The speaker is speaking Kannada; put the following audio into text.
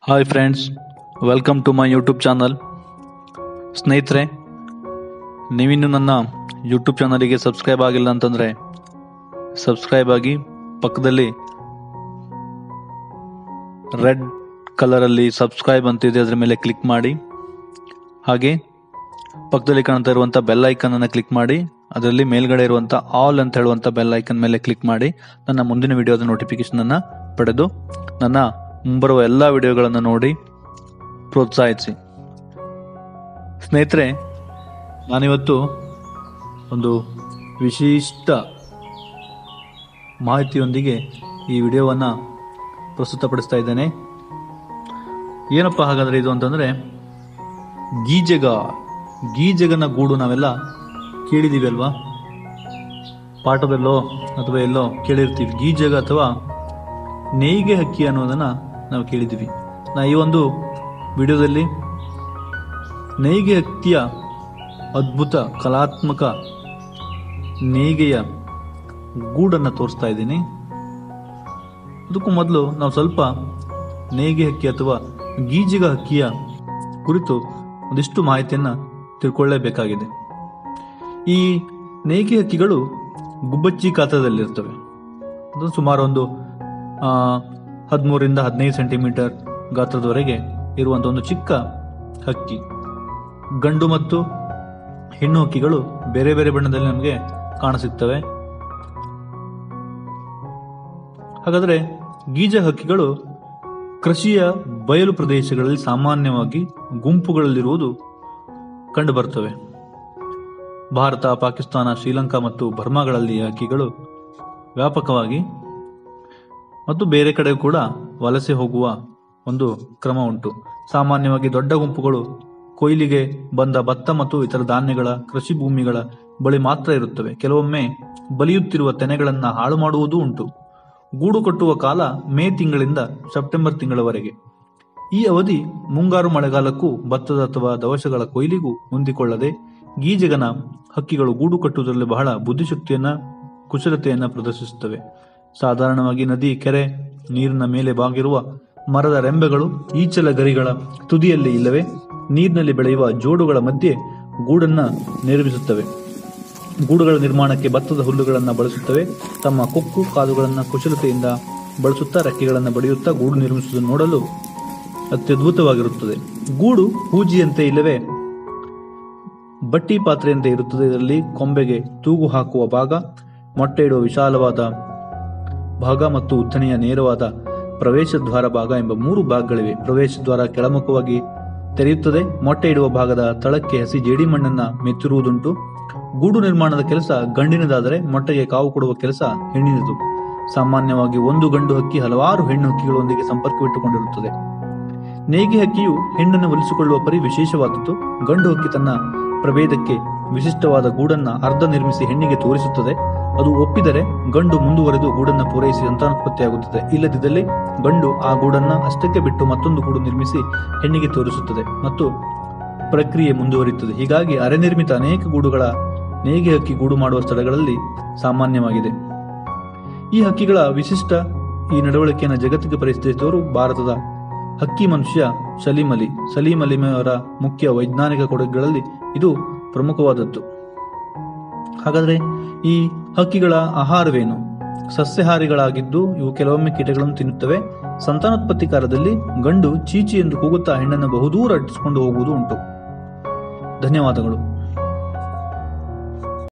hi friends welcome to my YouTube channel ಸ್ನೇಹಿತರೆ ನೀವಿನ್ನು ನನ್ನ ಯೂಟ್ಯೂಬ್ ಚಾನಲಿಗೆ ಸಬ್ಸ್ಕ್ರೈಬ್ ಆಗಿಲ್ಲ ಅಂತಂದರೆ ಸಬ್ಸ್ಕ್ರೈಬ್ ಆಗಿ ಪಕ್ಕದಲ್ಲಿ ರೆಡ್ ಕಲರಲ್ಲಿ ಸಬ್ಸ್ಕ್ರೈಬ್ ಅಂತಿದೆ ಅದರ ಮೇಲೆ ಕ್ಲಿಕ್ ಮಾಡಿ ಹಾಗೆ ಪಕ್ಕದಲ್ಲಿ ಕಾಣ್ತಾ ಇರುವಂಥ ಬೆಲ್ ಐಕನ್ ಕ್ಲಿಕ್ ಮಾಡಿ ಅದರಲ್ಲಿ ಮೇಲ್ಗಡೆ ಇರುವಂಥ ಆಲ್ ಅಂತ ಹೇಳುವಂಥ ಬೆಲ್ ಐಕನ್ ಮೇಲೆ ಕ್ಲಿಕ್ ಮಾಡಿ ನನ್ನ ಮುಂದಿನ ವಿಡಿಯೋದ ನೋಟಿಫಿಕೇಶನ್ ಅನ್ನ ಪಡೆದು ನನ್ನ ಮುಂಬರುವ ಎಲ್ಲ ವಿಡಿಯೋಗಳನ್ನು ನೋಡಿ ಪ್ರೋತ್ಸಾಹಿಸಿ ಸ್ನೇಹಿತರೆ ನಾನಿವತ್ತು ಒಂದು ವಿಶಿಷ್ಟ ಮಾಹಿತಿಯೊಂದಿಗೆ ಈ ವಿಡಿಯೋವನ್ನು ಪ್ರಸ್ತುತಪಡಿಸ್ತಾ ಇದ್ದೇನೆ ಏನಪ್ಪ ಹಾಗಾದರೆ ಇದು ಅಂತಂದರೆ ಗೀಜಗ ಗೀಜಗನ ಗೂಡು ನಾವೆಲ್ಲ ಕೇಳಿದ್ದೀವಿ ಅಲ್ವಾ ಪಾಠದಲ್ಲೋ ಅಥವಾ ಎಲ್ಲೋ ಕೇಳಿರ್ತೀವಿ ಗೀಜಗ ಅಥವಾ ನೇಯ್ಗೆ ಹಕ್ಕಿ ಅನ್ನೋದನ್ನ ನಾವು ಕೇಳಿದ್ದೀವಿ ನಾ ಈ ಒಂದು ವಿಡಿಯೋದಲ್ಲಿ ನೇಯ್ಗೆ ಹಕ್ಕಿಯ ಅದ್ಭುತ ಕಲಾತ್ಮಕ ನೇಯ್ಗೆಯ ಗೂಡನ್ನು ತೋರಿಸ್ತಾ ಇದ್ದೀನಿ ಅದಕ್ಕೂ ಮೊದಲು ನಾವು ಸ್ವಲ್ಪ ನೇಯ್ಗೆ ಹಕ್ಕಿ ಅಥವಾ ಗೀಜಿಗ ಹಕ್ಕಿಯ ಕುರಿತು ಒಂದಿಷ್ಟು ಮಾಹಿತಿಯನ್ನು ತಿಳ್ಕೊಳ್ಳೇಬೇಕಾಗಿದೆ ಈ ನೇಯ್ಗೆ ಹಕ್ಕಿಗಳು ಗುಬ್ಬಚ್ಚಿ ಗಾತ್ರದಲ್ಲಿರ್ತವೆ ಅದು ಸುಮಾರು ಒಂದು ಹದಿಮೂರಿಂದ ಹದಿನೈದು ಸೆಂಟಿಮೀಟರ್ ಗಾತ್ರದವರೆಗೆ ಇರುವಂಥ ಒಂದು ಚಿಕ್ಕ ಹಕ್ಕಿ ಗಂಡು ಮತ್ತು ಹೆಣ್ಣು ಹಕ್ಕಿಗಳು ಬೇರೆ ಬೇರೆ ಬಣ್ಣದಲ್ಲಿ ನಮಗೆ ಕಾಣಸಿಗ್ತವೆ ಹಾಗಾದರೆ ಗೀಜ ಹಕ್ಕಿಗಳು ಕೃಷಿಯ ಬಯಲು ಪ್ರದೇಶಗಳಲ್ಲಿ ಸಾಮಾನ್ಯವಾಗಿ ಗುಂಪುಗಳಲ್ಲಿರುವುದು ಕಂಡುಬರುತ್ತವೆ ಭಾರತ ಪಾಕಿಸ್ತಾನ ಶ್ರೀಲಂಕಾ ಮತ್ತು ಬರ್ಮಾಗಳಲ್ಲಿ ಈ ಹಕ್ಕಿಗಳು ವ್ಯಾಪಕವಾಗಿ ಮತ್ತು ಬೇರೆ ಕಡೆ ಕೂಡ ವಲಸೆ ಹೋಗುವ ಒಂದು ಕ್ರಮ ಉಂಟು ಸಾಮಾನ್ಯವಾಗಿ ದೊಡ್ಡ ಗುಂಪುಗಳು ಕೊಯ್ಲಿಗೆ ಬಂದ ಭತ್ತ ಮತ್ತು ಇತರ ಧಾನ್ಯಗಳ ಕೃಷಿ ಭೂಮಿಗಳ ಬಳಿ ಮಾತ್ರ ಇರುತ್ತವೆ ಕೆಲವೊಮ್ಮೆ ಬಲಿಯುತ್ತಿರುವ ತೆನೆಗಳನ್ನು ಹಾಳು ಮಾಡುವುದೂ ಉಂಟು ಗೂಡು ಕಟ್ಟುವ ಕಾಲ ಮೇ ತಿಂಗಳಿಂದ ಸೆಪ್ಟೆಂಬರ್ ತಿಂಗಳವರೆಗೆ ಈ ಅವಧಿ ಮುಂಗಾರು ಮಳೆಗಾಲಕ್ಕೂ ಭತ್ತದ ಅಥವಾ ದವಸಗಳ ಕೊಯ್ಲಿಗೂ ಹೊಂದಿಕೊಳ್ಳದೆ ಗೀಜಗನ ಹಕ್ಕಿಗಳು ಗೂಡು ಕಟ್ಟುವುದರಲ್ಲಿ ಬಹಳ ಬುದ್ಧಿಶಕ್ತಿಯನ್ನ ಕುಶಲತೆಯನ್ನ ಪ್ರದರ್ಶಿಸುತ್ತವೆ ಸಾಧಾರಣವಾಗಿ ನದಿ ಕೆರೆ ನೀರಿನ ಮೇಲೆ ಬಾಗಿರುವ ಮರದ ರೆಂಬೆಗಳು ಈಚಲ ಗರಿಗಳ ತುದಿಯಲ್ಲಿ ಇಲ್ಲವೇ ನೀರಿನಲ್ಲಿ ಬೆಳೆಯುವ ಜೋಡುಗಳ ಮಧ್ಯೆ ಗೂಡನ್ನ ನಿರ್ಮಿಸುತ್ತವೆ ಗೂಡುಗಳ ನಿರ್ಮಾಣಕ್ಕೆ ಭತ್ತದ ಹುಲ್ಲುಗಳನ್ನು ಬಳಸುತ್ತವೆ ತಮ್ಮ ಕೊಕ್ಕು ಕಾಲುಗಳನ್ನು ಕುಶಲತೆಯಿಂದ ಬಳಸುತ್ತಾ ರೆಕ್ಕೆಗಳನ್ನು ಬಡಿಯುತ್ತಾ ಗೂಡು ನಿರ್ಮಿಸುವುದನ್ನು ನೋಡಲು ಅತ್ಯದ್ಭುತವಾಗಿರುತ್ತದೆ ಗೂಡು ಹೂಜಿಯಂತೆ ಇಲ್ಲವೇ ಬಟ್ಟಿ ಪಾತ್ರೆಯಂತೆ ಇರುತ್ತದೆ ಇದರಲ್ಲಿ ಕೊಂಬೆಗೆ ತೂಗು ಹಾಕುವ ಭಾಗ ಮೊಟ್ಟೆ ಇಡುವ ವಿಶಾಲವಾದ ಭಾಗ ಮತ್ತು ಉದ್ದನೆಯ ನೇರವಾದ ಪ್ರವೇಶ ದ್ವಾರ ಭಾಗ ಎಂಬ ಮೂರು ಭಾಗಗಳಿವೆ ಪ್ರವೇಶ ದ್ವಾರ ಕೆಳಮುಖವಾಗಿ ತೆರೆಯುತ್ತದೆ ಮೊಟ್ಟೆ ಇಡುವ ಭಾಗದ ತಳಕ್ಕೆ ಹಸಿ ಜೇಡಿಮಣ್ಣನ್ನ ಮೆತ್ತಿರುವುದುಂಟು ಗೂಡು ನಿರ್ಮಾಣದ ಕೆಲಸ ಗಂಡಿನದಾದರೆ ಮೊಟ್ಟೆಗೆ ಕಾವು ಕೊಡುವ ಕೆಲಸ ಹೆಣ್ಣಿನದು ಸಾಮಾನ್ಯವಾಗಿ ಒಂದು ಗಂಡು ಹಕ್ಕಿ ಹಲವಾರು ಹೆಣ್ಣು ಹಕ್ಕಿಗಳೊಂದಿಗೆ ಸಂಪರ್ಕವಿಟ್ಟುಕೊಂಡಿರುತ್ತದೆ ನೇಗಿ ಹಕ್ಕಿಯು ಹೆಣ್ಣನ್ನು ಒಲಿಸಿಕೊಳ್ಳುವ ಪರಿ ವಿಶೇಷವಾದದ್ದು ಗಂಡು ಹಕ್ಕಿ ತನ್ನ ಪ್ರಭೇದಕ್ಕೆ ವಿಶಿಷ್ಟವಾದ ಗೂಡನ್ನ ಅರ್ಧ ನಿರ್ಮಿಸಿ ಹೆಣ್ಣಿಗೆ ತೋರಿಸುತ್ತದೆ ಅದು ಒಪ್ಪಿದರೆ ಗಂಡು ಮುಂದುವರೆದು ಗೂಡನ್ನು ಪೂರೈಸಿ ಸಂತಾನೋತ್ಪತ್ತಿಯಾಗುತ್ತದೆ ಇಲ್ಲದಿದ್ದಲ್ಲಿ ಗಂಡು ಆ ಗೂಡನ್ನ ಅಷ್ಟಕ್ಕೆ ಬಿಟ್ಟು ಮತ್ತೊಂದು ಗೂಡು ನಿರ್ಮಿಸಿ ಹೆಣ್ಣಿಗೆ ತೋರಿಸುತ್ತದೆ ಮತ್ತು ಪ್ರಕ್ರಿಯೆ ಮುಂದುವರಿಯುತ್ತದೆ ಹೀಗಾಗಿ ಅರೆನಿರ್ಮಿತ ಅನೇಕ ಗೂಡುಗಳ ನೇಗೆ ಹಕ್ಕಿ ಗೂಡು ಮಾಡುವ ಸ್ಥಳಗಳಲ್ಲಿ ಸಾಮಾನ್ಯವಾಗಿದೆ ಈ ಹಕ್ಕಿಗಳ ವಿಶಿಷ್ಟ ಈ ನಡವಳಿಕೆಯನ್ನು ಜಗತ್ತಿಗೆ ಪರಿಚಯಿಸಿದವರು ಭಾರತದ ಹಕ್ಕಿ ಮನುಷ್ಯ ಸಲೀಂ ಅಲಿ ಸಲೀಂ ಅಲಿಮಯವರ ಮುಖ್ಯ ವೈಜ್ಞಾನಿಕ ಕೊಡುಗೆಗಳಲ್ಲಿ ಇದು ಪ್ರಮುಖವಾದದ್ದು ಹಾಗಾದ್ರೆ ಈ ಹಕ್ಕಿಗಳ ಆಹಾರವೇನು ಸಸ್ಯಹಾರಿಗಳಾಗಿದ್ದು ಇವು ಕೆಲವೊಮ್ಮೆ ಕೀಟಗಳನ್ನು ತಿನ್ನುತ್ತವೆ ಸಂತಾನೋತ್ಪತ್ತಿ ಕಾಲದಲ್ಲಿ ಗಂಡು ಚೀಚಿ ಎಂದು ಕೂಗುತ್ತಾ ಹೆಣ್ಣನ್ನು ಬಹುದೂರ ಅಟ್ಟಿಸಿಕೊಂಡು ಹೋಗುವುದು ಉಂಟು ಧನ್ಯವಾದಗಳು